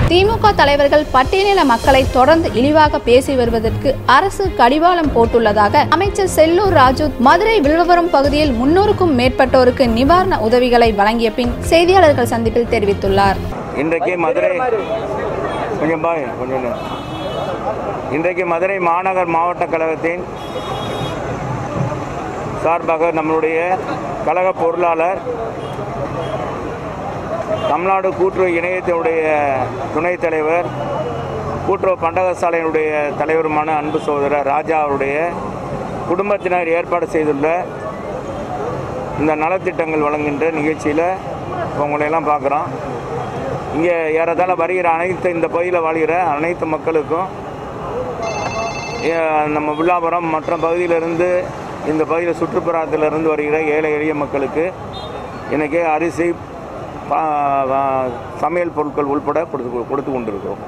திமுக தலைவர்கள் பட்டியலின மக்களை தொடர்ந்து இழிவாக பேசி வருவதற்கு அரசு கடிவாளம் போட்டுள்ளதாக அமைச்சர் செல்லூர் ராஜு மதுரை விழுவரம் பகுதியில் முன்னூறுக்கும் மேற்பட்டோருக்கு நிவாரண உதவிகளை வழங்கிய பின் செய்தியாளர்கள் சந்திப்பில் தெரிவித்துள்ளார் இன்றைக்கு மதுரை கொஞ்சம் பாய் கொஞ்சம் நில்லு. இன்றைக்கு மதுரை மாநகர் மாவட்ட கழகத்தின் சார்பாக நம்மளுடைய கழக பொருளாளர் தமிழ்நாடு கூட்டுறவு இணையத்தினுடைய துணைத் தலைவர் கூட்டுறவு பண்டகசாலையினுடைய தலைவருமான அன்பு சகோதரர் ராஜா அவருடைய குடும்பத்தினர் ஏற்பாடு செய்துள்ள இந்த நலத்திட்டங்கள் வழங்குகின்ற நிகழ்ச்சியில் உங்களையெல்லாம் பார்க்குறோம் இங்கே ஏறத்தாழ வருகிற அனைத்து இந்த பகுதியில் வாழ்கிற அனைத்து மக்களுக்கும் ஏ, நம்ம வில்லாபுரம் மற்ற பகுதியிலிருந்து இந்த பகுதியில் சுற்றுப்புறத்திலிருந்து வருகிற ஏழை எளிய மக்களுக்கு இன்றைக்கி அரிசி பா- வா- சமையல் பொருட்கள் உள்பட கொடுத்து கொடுத்து கொண்டிருக்கிறோம்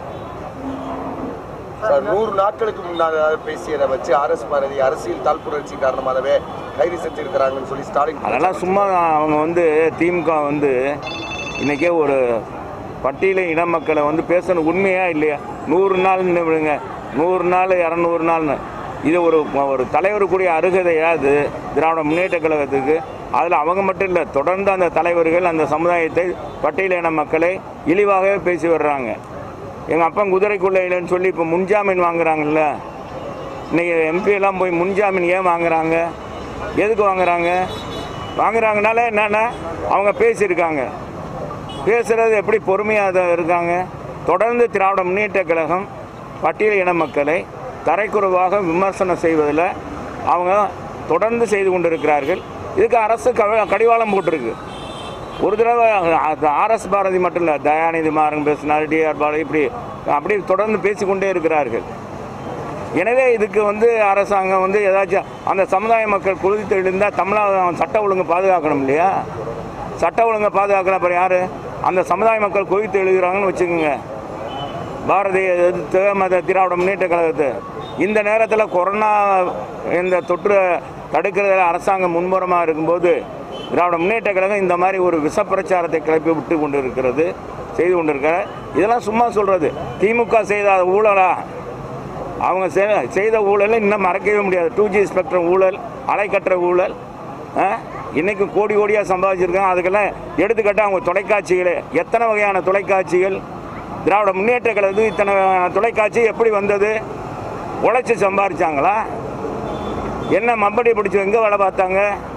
சார் நூறு நாட்களுக்கு முன்னாக பேசியதை வச்சு ஆர்எஸ் பாரதி அரசியல் தாழ்ப்புணர்ச்சி காரணமாகவே கைது செஞ்சிருக்கிறாங்கன்னு சொல்லி ஸ்டாலின் அதெல்லாம் சும்மா அவங்க வந்து திமுக வந்து இன்றைக்கே ஒரு பட்டியல இன மக்களை வந்து பேசணும் உண்மையா இல்லையா நூறு நாள்னு விடுங்க நூறு நாள் இரநூறு நாள்னு இது ஒரு ஒரு தலைவருக்குரிய அருகதையா அது திராவிட முன்னேற்ற கழகத்துக்கு அதில் அவங்க மட்டும் இல்லை தொடர்ந்து அந்த தலைவர்கள் அந்த சமுதாயத்தை பட்டியல இன மக்களை இழிவாகவே பேசி வர்றாங்க எங்கள் அப்பா குதிரைக்குள்ளே இல்லைன்னு சொல்லி இப்போ முன்ஜாமீன் வாங்குறாங்கல்ல இன்னைக்கு எம்பி எல்லாம் போய் முன்ஜாமீன் ஏன் வாங்குறாங்க எதுக்கு வாங்குறாங்க வாங்குறாங்கனால என்னன்னா அவங்க பேசியிருக்காங்க பேசுறது எப்படி பொறுமையாக இருக்காங்க தொடர்ந்து திராவிட முன்னேற்ற கழகம் பட்டியல் இன மக்களை தரைக்குறைவாக விமர்சனம் செய்வதில் அவங்க தொடர்ந்து செய்து கொண்டிருக்கிறார்கள் இதுக்கு அரசு கவ- கடிவாளம் போட்டிருக்கு ஒரு தடவை ஆர்எஸ் பாரதி மட்டும் இல்லை தயாநிதி மாறன் பேசினார் டிஆர் பாரதி இப்படி அப்படி தொடர்ந்து பேசிக்கொண்டே இருக்கிறார்கள் எனவே இதுக்கு வந்து அரசாங்கம் வந்து ஏதாச்சும் அந்த சமுதாய மக்கள் குளித்து எழுந்தால் தமிழகம் சட்ட ஒழுங்கு பாதுகாக்கணும் இல்லையா சட்ட ஒழுங்கை பாதுகாக்கணும் அப்புறம் யார் அந்த சமுதாய மக்கள் குவித்து எழுதுகிறாங்கன்னு வச்சுக்கோங்க பாரதிய எதிர்த்து மத திராவிட முன்னேற்ற கழகத்தை இந்த நேரத்தில் கொரோனா இந்த தொற்று தடுக்கிறதுல அரசாங்கம் முன்முறமாக இருக்கும்போது திராவிட முன்னேற்ற கழகம் இந்த மாதிரி ஒரு விஷ பிரச்சாரத்தை கிளப்பி விட்டு கொண்டு இருக்கிறது செய்து கொண்டிருக்கிற இதெல்லாம் சும்மா சொல்கிறது திமுக செய்த ஊழலா அவங்க செ- செய்த ஊழலை இன்னும் மறக்கவே முடியாது டூ ஜி ஸ்பெக்ட்ரம் ஊழல் அலைக்கற்ற ஊழல் ஆ? இன்னைக்கு கோடி கோடியாக சம்பாதிச்சிருக்காங்க அதுக்கெல்லாம் எடுத்துக்கிட்டால் அவங்க தொலைக்காட்சிகளே எத்தனை வகையான தொலைக்காட்சிகள் திராவிட முன்னேற்ற கழகத்துக்கு இத்தனை வகையான தொலைக்காட்சி எப்படி வந்தது உழைச்சி சம்பாதிச்சாங்களா என்ன மம்படி பிடிச்சி எங்கே வேலை பார்த்தாங்க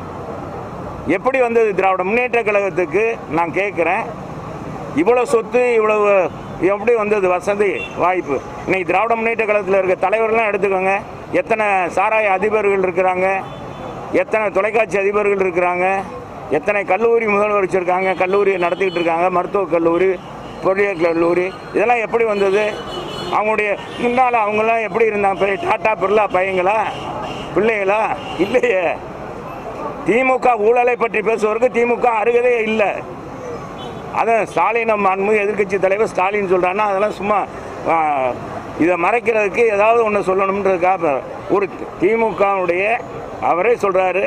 எப்படி வந்தது திராவிட முன்னேற்ற கழகத்துக்கு நான் கேட்குறேன் இவ்வளோ சொத்து இவ்வளவு எப்படி வந்தது வசதி வாய்ப்பு இன்னைக்கு திராவிட முன்னேற்ற கழகத்தில் இருக்க தலைவர்கள்லாம் எடுத்துக்கோங்க எத்தனை சாராய அதிபர்கள் இருக்கிறாங்க எத்தனை தொலைக்காட்சி அதிபர்கள் இருக்கிறாங்க எத்தனை கல்லூரி முதல்வர் வச்சுருக்காங்க கல்லூரி நடத்திக்கிட்டு இருக்காங்க மருத்துவக் கல்லூரி பொறியியல் கல்லூரி இதெல்லாம் எப்படி வந்தது அவங்களுடைய முன்னால் அவங்களாம் எப்படி இருந்தாங்க பெரிய டாட்டா பிர்லா பையங்களா பிள்ளைகளா இல்லையே திமுக ஊழலை பற்றி பேசுவதற்கு திமுக அருகதே இல்லை அதான் ஸ்டாலின் மாண்பு எதிர்க்கட்சி தலைவர் ஸ்டாலின் சொல்கிறான்னா அதெல்லாம் சும்மா ஆ, இதை மறைக்கிறதுக்கு ஏதாவது ஒன்று சொல்லணுன்றதுக்காக ஒரு திமுகவுடைய அவரே சொல்கிறாரு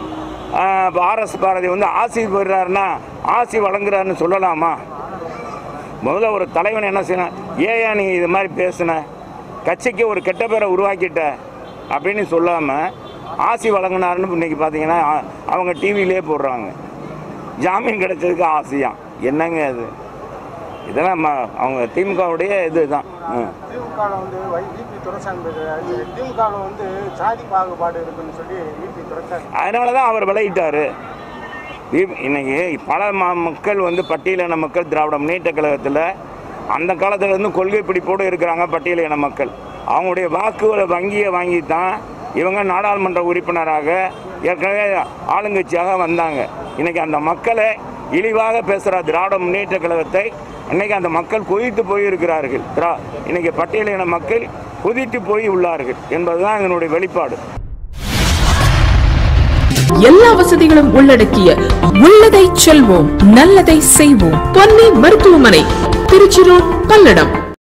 ஆர்எஸ் பாரதி வந்து ஆசி பெறுறாருன்னா ஆசி வழங்குறாருன்னு சொல்லலாமா முதல்ல ஒரு தலைவன் என்ன செய்யணும் ஏயா நீ இது மாதிரி பேசுன கட்சிக்கு ஒரு கெட்ட பேரை உருவாக்கிட்ட அப்படின்னு சொல்லாமல் ஆசி வழங்கினாருன்னு இன்னைக்கு பார்த்தீங்கன்னா அ- அவங்க டிவிலே போடுறாங்க ஜாமீன் கிடைச்சதுக்கு ஆசையாம் என்னங்க அது இதெல்லாம் ம- அவங்க திமுகவுடைய இதுதான் ம். திமுகவில் வந்து விபி துரைசாமி பேசுறாரு திமுகவில் வந்து சாதி பாகுபாடு இருக்குன்னு சொல்லி விபி துரைசாமி அதனால தான் அவர் விலகிட்டாரு இ- இன்னைக்கு பல ம- மக்கள் வந்து பட்டியலின மக்கள் திராவிட முன்னேற்ற கழகத்தில் அந்த காலத்துல இருந்து கொள்கை பிடிப்போடு இருக்கிறாங்க பட்டியலின மக்கள் அவங்களுடைய வாக்குகளை வங்கியை வாங்கி தான் இவங்க நாடாளுமன்ற உறுப்பினராக ஏற்கனவே ஆளுங்கட்சியாக வந்தாங்க இன்னைக்கு அந்த மக்களை இழிவாக பேசுகிற திராவிட முன்னேற்ற கழகத்தை இன்னைக்கு அந்த மக்கள் கொதித்து போயிருக்கிறார்கள் திரா இன்னைக்கு பட்டியலின மக்கள் கொதித்து போய் உள்ளார்கள் என்பதுதான் இதனுடைய வெளிப்பாடு எல்லா வசதிகளும் உள்ளடக்கிய உள்ளதை செல்வோம் நல்லதை செய்வோம் பொன்னி மருத்துவமனை திருச்சி ரோட் பல்லடம்